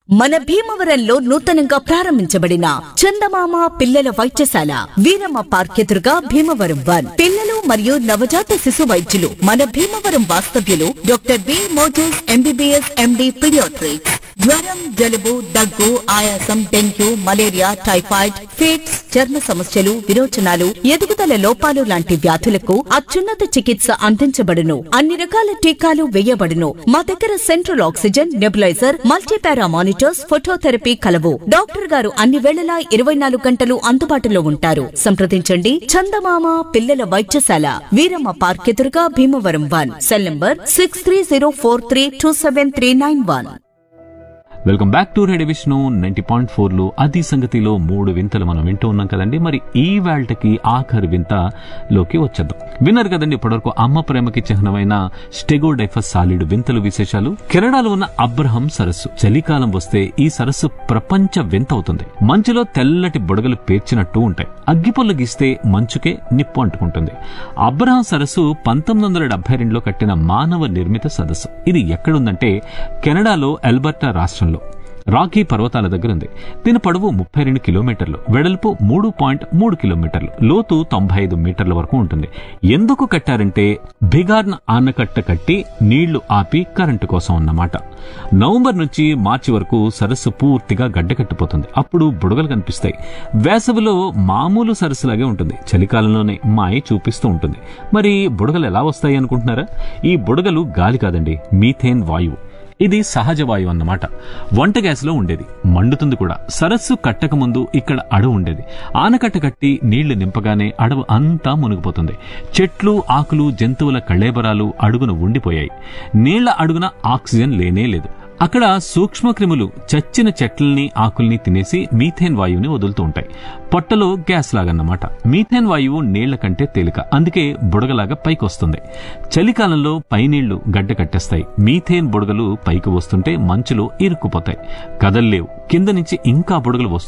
మన భీమవరంలో నూతనంగా ప్రారంభించబడిన చందమామ పిల్లల వైద్యశాల వీరమ్మ పార్క్ ఎదురుగా భీమవరం వన్ పిల్లలు మరియు నవజాత శిశు వైద్యులు మన భీమవరం వాస్తవ్యులు doctor B Moses MBBS MD paediatrics జ్వరం జలుబు దగ్గు ఆయాసం డెంగ్యూ మలేరియా టైఫాయిడ్ ఫిట్స్ చర్మ సమస్యలు విరోచనాలు ఎదుగుదల లోపాలు లాంటి వ్యాధులకు అత్యున్నత చికిత్స అందించబడును అన్ని రకాల టీకాలు వేయబడును మా దగ్గర central oxygen nebuliser multipara monitors phototherapy కలవు డాక్టర్ గారు అన్ని వేళలా ఇరవై నాలుగు గంటలు అందుబాటులో ఉంటారు సంప్రదించండి చందమామ పిల్లల వైద్యశాల వీరమ్మ పార్క్ ఎదురుగా Bhimavaram one cell number six three zero four three two seven three nine one welcome back to ready Vishnu ninety point four లో అది సంగతిలో మూడు వింతలు మనం వింటూ ఉన్నాం కదండి మరి ఈ వేల్టకి ఆఖరి వింతలోకి వచ్చేద్దాం విన్నారు కదండి ఇప్పటివరకు అమ్మ ప్రేమకి చిహ్నమైన స్టెగోడైఫస్ సాలిడ్ వింతలు విశేషాలు కెనడాలో ఉన్న అబ్రహం సరస్సు చలికాలం వస్తే ఈ సరస్సు ప్రపంచ వింత అవుతుంది మంచులో తెల్లటి బుడగలు పేర్చినట్టు ఉంటాయి అగ్గిపుల్ల గీస్తే మంచుకే నిప్పు అంటుకుంటుంది అబ్రహం సరస్సు పంతొమ్మిది వందల డెబ్బై రెండులో కట్టిన మానవ నిర్మిత సదస్సు ఇది ఎక్కడుందంటే కెనడాలో ఎల్బర్టా రాష్ట్రంలో రాకీ పర్వతాల దగ్గర ఉంది దీని పొడవు ముప్పై రెండు కిలోమీటర్లు వెడల్పు మూడు పాయింట్ మూడు కిలోమీటర్లు లోతు తొంభై ఐదు మీటర్ల వరకు ఉంటుంది ఎందుకు కట్టారంటే బిగార్న్ ఆనకట్ట కట్టి నీళ్లు ఆపి కరెంటు కోసం అన్నమాట నవంబర్ నుంచి మార్చి వరకు సరస్సు పూర్తిగా గడ్డకట్టిపోతుంది అప్పుడు బుడగలు కనిపిస్తాయి వేసవిలో మామూలు సరస్సులాగే ఉంటుంది చలికాలంలోనే మాయ చూపిస్తూ ఉంటుంది మరి బుడగలు ఎలా వస్తాయి అనుకుంటున్నారా ఈ బుడగలు గాలి కాదండి మీథేన్ వాయువు ఇది సహజ వాయువు అన్నమాట వంట గ్యాస్లో ఉండేది మండుతుంది కూడా సరస్సు కట్టక ముందు ఇక్కడ అడవు ఉండేది ఆనకట్ట కట్టి నీళ్లు నింపగానే అడవు అంతా మునిగిపోతుంది చెట్లు ఆకులు జంతువుల కళేబరాలు అడుగున ఉండిపోయాయి నీళ్ల అడుగున ఆక్సిజన్ లేనే లేదు అక్కడ సూక్ష్మక్రిములు చచ్చిన చెట్లని ఆకుల్ని తినేసి మీథేన్ వాయువుని వదులుతూ ఉంటాయి పొట్టలో గ్యాస్ లాగన్నమాట మీథేన్ వాయువు నీళ్ల కంటే తేలిక అందుకే బుడగలాగా పైకి వస్తుంది చలికాలంలో పైనీళ్లు గడ్డ కట్టేస్తాయి మీథేన్ బుడగలు పైకి వస్తుంటే మంచులో ఇరుక్కుపోతాయి కదల్లేవు కింద నుంచి ఇంకా బుడగలు వస్తాయి